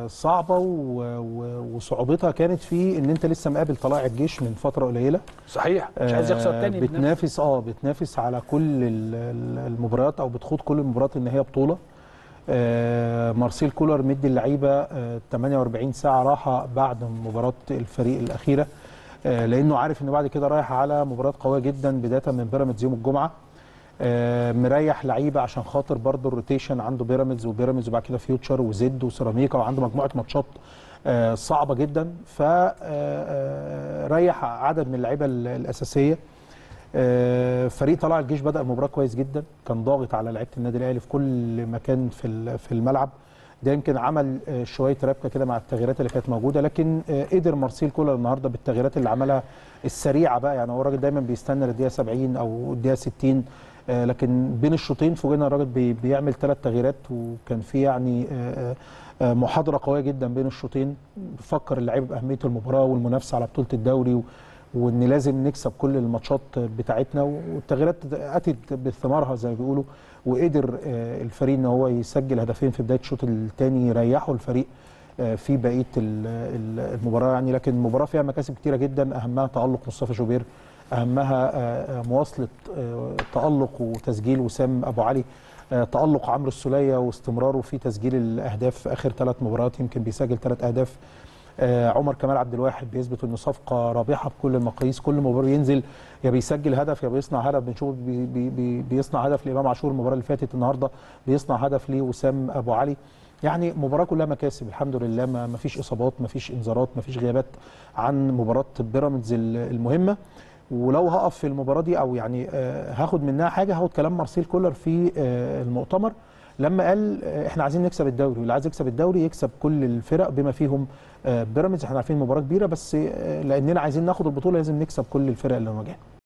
آه، صعبه و- و- وصعوبتها كانت في ان انت لسه مقابل طلائع الجيش من فتره قليله صحيح مش عايز يخسر آه، تاني بنفس- بتنافس اه بتنافس على كل ال- ال- المباريات او بتخوض كل المباريات ان هي بطوله آه، مارسيل كولر مدي اللعيبه آه، 48 ساعه راحه بعد مباراه الفريق الاخيره آه، لانه عارف انه بعد كده رايح على مباراه قويه جدا بدايه من بيراميدز يوم الجمعه آه، مريح لعيبه عشان خاطر برضه الروتيشن عنده بيراميدز وبيراميدز وبعد كده فيوتشر وزد وسيراميكا وعنده مجموعه ماتشات آه، صعبه جدا فريح عدد من اللعيبه ال- الاساسيه آه، فريق طلع الجيش بدا المباراه كويس جدا كان ضاغط على لعيبه النادي الاهلي في كل مكان في ال- في الملعب ده يمكن عمل آه، شويه ربكه كده مع التغييرات اللي كانت موجوده لكن آه، قدر مارسيل كولر النهارده بالتغييرات اللي عملها السريعه بقى يعني هو الراجل دايما بيستنى للدقيقه 70 او الدقيقه 60 آه، لكن بين الشوطين فوجئنا الراجل بي- بيعمل ثلاث تغييرات وكان في يعني آه، آه، محاضره قويه جدا بين الشوطين بيفكر اللعيبه باهميه المباراه والمنافسه على بطوله الدوري و- وان لازم نكسب كل الماتشات بتاعتنا والتغييرات اتت بثمارها زي ما بيقولوا وقدر آه، الفريق ان هو يسجل هدفين في بدايه الشوط الثاني يريحوا الفريق آه، في بقيه ال- ال- المباراه يعني لكن المباراه فيها مكاسب كتيره جدا اهمها تالق مصطفى شوبير اهمها آه، آه، مواصله آه، تالق وتسجيل وسام ابو علي آه، تالق عمرو السوليه واستمراره في تسجيل الاهداف في اخر ثلاث مباريات يمكن بيسجل ثلاث اهداف آه، عمر كمال عبد الواحد بيثبت انه صفقه رابحه بكل المقاييس كل مباراه ينزل يا بيسجل هدف يا بيصنع هدف بنشوف بي بي بي بيصنع هدف لامام عاشور المباراه اللي فاتت النهارده بيصنع هدف لوسام ابو علي يعني مباراه كلها مكاسب الحمد لله ما ما فيش اصابات ما فيش انذارات ما فيش غيابات عن مباراه بيراميدز ال- المهمه ولو هقف في المباراه دي او يعني آه، هاخد منها حاجه هاخد كلام مارسيل كولر في آه، المؤتمر لما قال آه، احنا عايزين نكسب الدوري واللي عايز يكسب الدوري يكسب كل الفرق بما فيهم آه، بيراميدز احنا عارفين مباراه كبيره بس آه، لاننا عايزين ناخد البطوله لازم نكسب كل الفرق اللي نواجهها